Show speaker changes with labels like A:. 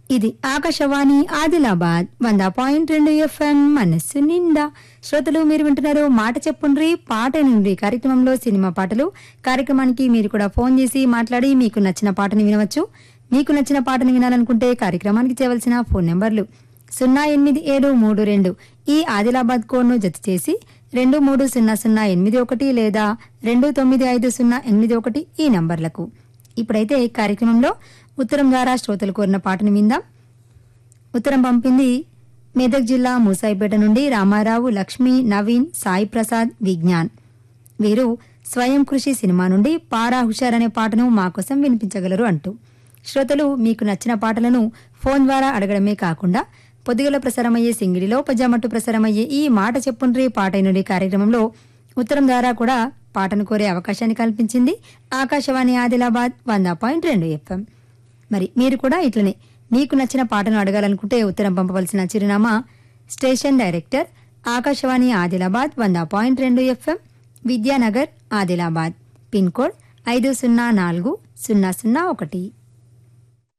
A: ఇది ఆకాశవాణి ఆదిలాబాద్ వంద పాయింట్ రెండు ఎఫ్ఎం మనస్సు నిండా శ్రోతలు మీరు వింటున్నారు మాట చెప్పుండ్రి పాట నుండి కార్యక్రమంలో సినిమా పాటలు కార్యక్రమానికి మీరు కూడా ఫోన్ చేసి మాట్లాడి మీకు నచ్చిన పాటని వినవచ్చు మీకు నచ్చిన పాటని వినాలనుకుంటే కార్యక్రమానికి చేయవలసిన ఫోన్ నెంబర్లు సున్నా ఎనిమిది ఏడు మూడు రెండు ఈ ఆదిలాబాద్ కోడ్ను జత చేసి రెండు మూడు సున్నా సున్నా ఎనిమిది ఒకటి లేదా రెండు తొమ్మిది ఐదు సున్నా ఎనిమిది ఒకటి ఈ నంబర్లకు ఇప్పుడైతే ఈ కార్యక్రమంలో ఉత్తరం ద్వారా శ్రోతలు కోరిన పాటను విందాం ఉత్తరం పంపింది మెదక్ జిల్లా మూసాయిపేట నుండి రామారావు లక్ష్మి నవీన్ సాయి ప్రసాద్ విజ్ఞాన్ వీరు స్వయం కృషి సినిమా నుండి పారా హుషార్ అనే పాటను మా కోసం వినిపించగలరు అంటూ శ్రోతలు మీకు నచ్చిన పాటలను ఫోన్ ద్వారా అడగడమే కాకుండా పొద్దుగల ప్రసారమయ్యే సింగిడిలో పజామట్టు ప్రసారమయ్యే ఈ మాట చెప్పుండ్రి పాట నుండి కార్యక్రమంలో ఉత్తరం ద్వారా కూడా పాటను కోరే అవకాశాన్ని కల్పించింది ఆకాశవాణి ఆదిలాబాద్ వంద పాయింట్ రెండు ఎఫ్ఎం మరి మీరు కూడా ఇట్లనే మీకు నచ్చిన పాటను అడగాలనుకుంటే ఉత్తరం పంపవలసిన చిరునామా స్టేషన్ డైరెక్టర్ ఆకాశవాణి ఆదిలాబాద్ వంద పాయింట్ రెండు FM Vidyanagar Adilabad pin code ఐదు సున్నా నాలుగు సున్నా సున్నా ఒకటి